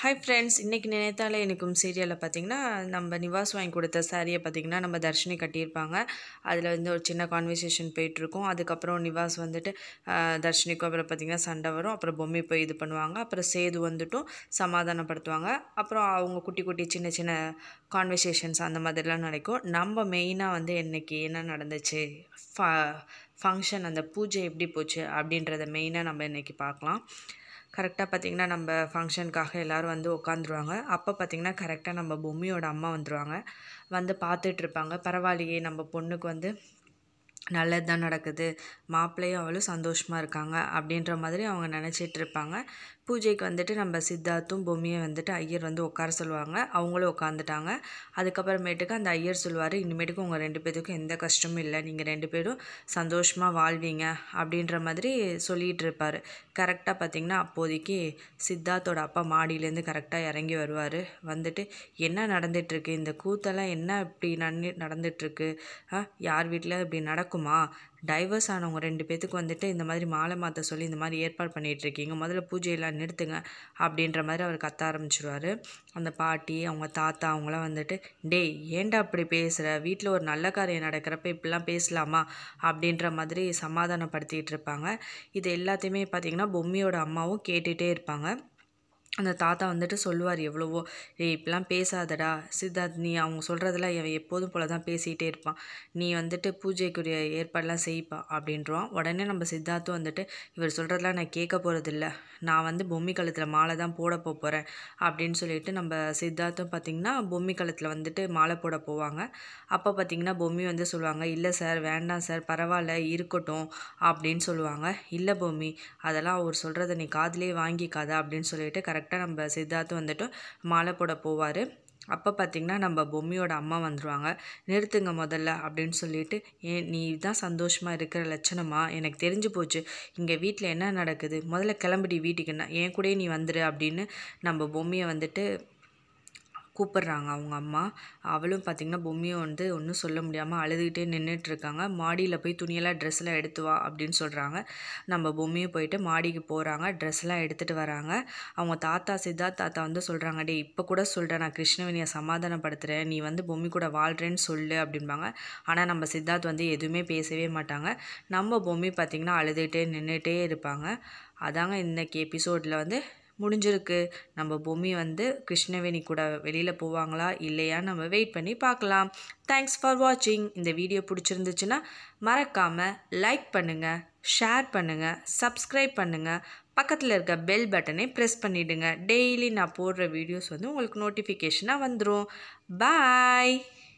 hi friends இன்றைக்கி நினைத்தாலே எனக்கும் சீரியலில் பார்த்தீங்கன்னா நம்ம நிவாஸ் வாங்கி கொடுத்த சாரியை பார்த்தீங்கன்னா நம்ம தர்ஷினி கட்டியிருப்பாங்க அதில் வந்து ஒரு சின்ன கான்வர்சேஷன் போயிட்டுருக்கும் அதுக்கப்புறம் நிவாஸ் வந்துட்டு ஆஹ், தர்ஷினிக்கும் அப்புறம் பார்த்தீங்கன்னா சண்டை வரும் அப்புறம் பொம்மை போய் இது பண்ணுவாங்க அப்புறம் சேது வந்துட்டும் சமாதானப்படுத்துவாங்க அப்புறம் அவங்க குட்டி குட்டி சின்ன சின்ன கான்வர்சேஷன்ஸ் அந்த மாதிரிலாம் நடக்கும் நம்ம மெயினாக வந்து இன்னைக்கு என்ன நடந்துச்சு ஃப ஃபங்க்ஷன் அந்த பூஜை எப்படி போச்சு அப்படின்றத மெயினாக நம்ம இன்னைக்கு பார்க்கலாம் கரெக்டாக பார்த்தீங்கன்னா நம்ம ஃபங்க்ஷனுக்காக எல்லோரும் வந்து உட்காந்துருவாங்க அப்போ பார்த்தீங்கன்னா கரெக்டாக நம்ம பொம்மியோட அம்மா வந்துருவாங்க வந்து பார்த்துட்டு இருப்பாங்க பரவாயில்லையே நம்ம பொண்ணுக்கு வந்து நல்லது தான் நடக்குது மாப்பிள்ளையும் அவளும் சந்தோஷமாக இருக்காங்க அப்படின்ற மாதிரி அவங்க நினச்சிட்டு இருப்பாங்க பூஜைக்கு வந்துட்டு நம்ம சித்தார்த்தும் பொம்மியை வந்துட்டு ஐயர் வந்து உட்கார சொல்லுவாங்க அவங்களும் உட்காந்துட்டாங்க அதுக்கப்புறமேட்டுக்கு அந்த ஐயர் சொல்லுவார் இனிமேட்டுக்கு உங்கள் ரெண்டு பேத்துக்கும் எந்த கஷ்டமும் இல்லை நீங்கள் ரெண்டு பேரும் சந்தோஷமாக வாழ்வீங்க அப்படின்ற மாதிரி சொல்லிகிட்டு இருப்பார் கரெக்டாக பார்த்தீங்கன்னா அப்போதைக்கு சித்தார்த்தோட அப்பா மாடியிலேருந்து கரெக்டாக இறங்கி வருவார் வந்துட்டு என்ன நடந்துட்டுருக்கு இந்த கூத்தெல்லாம் என்ன இப்படி நன்னு நடந்துட்டுருக்கு யார் வீட்டில் இப்படி நடக்குமா டைவர்ஸ் ஆனவங்க ரெண்டு பேத்துக்கு வந்துட்டு இந்த மாதிரி மாலை மாற்ற சொல்லி இந்த மாதிரி ஏற்பாடு பண்ணிட்டு இருக்கீங்க முதல்ல பூஜையெல்லாம் நிறுத்துங்க அப்படின்ற மாதிரி அவர் கத்த ஆரம்பிச்சிருவாரு அந்த பாட்டி அவங்க தாத்தா அவங்களாம் வந்துட்டு டேய் ஏன்டா அப்படி பேசுகிற வீட்டில் ஒரு நல்ல காரியம் நடக்கிறப்ப இப்படிலாம் பேசலாமா அப்படின்ற மாதிரி சமாதானப்படுத்திட்டு இருப்பாங்க இது எல்லாத்தையுமே பார்த்தீங்கன்னா பொம்மியோட அம்மாவும் கேட்டுகிட்டே இருப்பாங்க அந்த தாத்தா வந்துட்டு சொல்லுவார் எவ்வளவோ ஏய் இப்படிலாம் பேசாதடா சித்தார்த் நீ அவங்க சொல்கிறதெல்லாம் இவன் எப்போதும் போல தான் பேசிகிட்டே இருப்பான் நீ வந்துட்டு பூஜைக்குரிய ஏற்பாடெல்லாம் செய்ப்பா அப்படின்றான் உடனே நம்ம சித்தார்த்தும் வந்துட்டு இவர் சொல்கிறதெல்லாம் நான் கேட்க போகிறதில்ல நான் வந்து பொம்மி கழுத்தில் மாலை தான் போட போகிறேன் அப்படின்னு சொல்லிட்டு நம்ம சித்தார்த்தும் பார்த்திங்கன்னா பொம்மி கழுத்தில் வந்துட்டு மாலை போட போவாங்க அப்போ பார்த்திங்கன்னா பொம்மி வந்து சொல்லுவாங்க இல்லை சார் வேண்டாம் சார் பரவாயில்ல இருக்கட்டும் அப்படின்னு சொல்லுவாங்க இல்லை பொம்மி அதெல்லாம் அவர் சொல்கிறத நீ காதுலயே வாங்கிக்காத அப்படின்னு சொல்லிட்டு கரெக்டாக நம்ம சித்தார்த்து வந்துட்டு மாலை போட போவார் அப்போ பார்த்திங்கன்னா நம்ம பொம்மியோட அம்மா வந்துடுவாங்க நிறுத்துங்க முதல்ல அப்படின்னு சொல்லிட்டு ஏன் நீ தான் சந்தோஷமாக இருக்கிற லட்சணமா எனக்கு தெரிஞ்சு போச்சு இங்கே வீட்டில் என்ன நடக்குது முதல்ல கிளம்புடி வீட்டுக்குன்னா என் கூடயே நீ வந்துடு அப்படின்னு நம்ம பொம்மியை வந்துட்டு கூப்பிடுறாங்க அவங்க அம்மா அவளும் பார்த்திங்கன்னா பொம்மியை வந்து ஒன்றும் சொல்ல முடியாமல் அழுதுகிட்டே நின்றுட்டு இருக்காங்க மாடியில் போய் துணியெல்லாம் ட்ரெஸ்லாம் எடுத்து வா அப்படின்னு சொல்கிறாங்க நம்ம பொம்மியும் போயிட்டு மாடிக்கு போகிறாங்க ட்ரெஸ்லாம் எடுத்துகிட்டு வராங்க அவங்க தாத்தா சித்தார்த் தாத்தா வந்து சொல்கிறாங்க டே இப்போ கூட சொல்கிறேன் நான் கிருஷ்ணவேணியை சமாதானப்படுத்துகிறேன் நீ வந்து பொம்மி கூட வாழ்கிறேன்னு சொல்லு அப்படிம்பாங்க ஆனால் நம்ம சித்தார்த் வந்து எதுவுமே பேசவே மாட்டாங்க நம்ம பொம்மி பார்த்திங்கன்னா அழுதுகிட்டே நின்றுட்டே இருப்பாங்க அதாங்க இன்னைக்கு எபிசோடில் வந்து முடிஞ்சிருக்கு நம்ம பொம்மி வந்து கிருஷ்ணவேணி கூட வெளியில் போவாங்களா இல்லையா நம்ம வெயிட் பண்ணி பார்க்கலாம் தேங்க்ஸ் ஃபார் வாட்சிங் இந்த வீடியோ பிடிச்சிருந்துச்சுன்னா மறக்காமல் லைக் பண்ணுங்கள் ஷேர் பண்ணுங்கள் சப்ஸ்கிரைப் பண்ணுங்கள் பக்கத்தில் இருக்க பெல் பட்டனை ப்ரெஸ் பண்ணிவிடுங்க டெய்லி நான் போடுற வீடியோஸ் வந்து உங்களுக்கு நோட்டிஃபிகேஷனாக வந்துடும் பாய்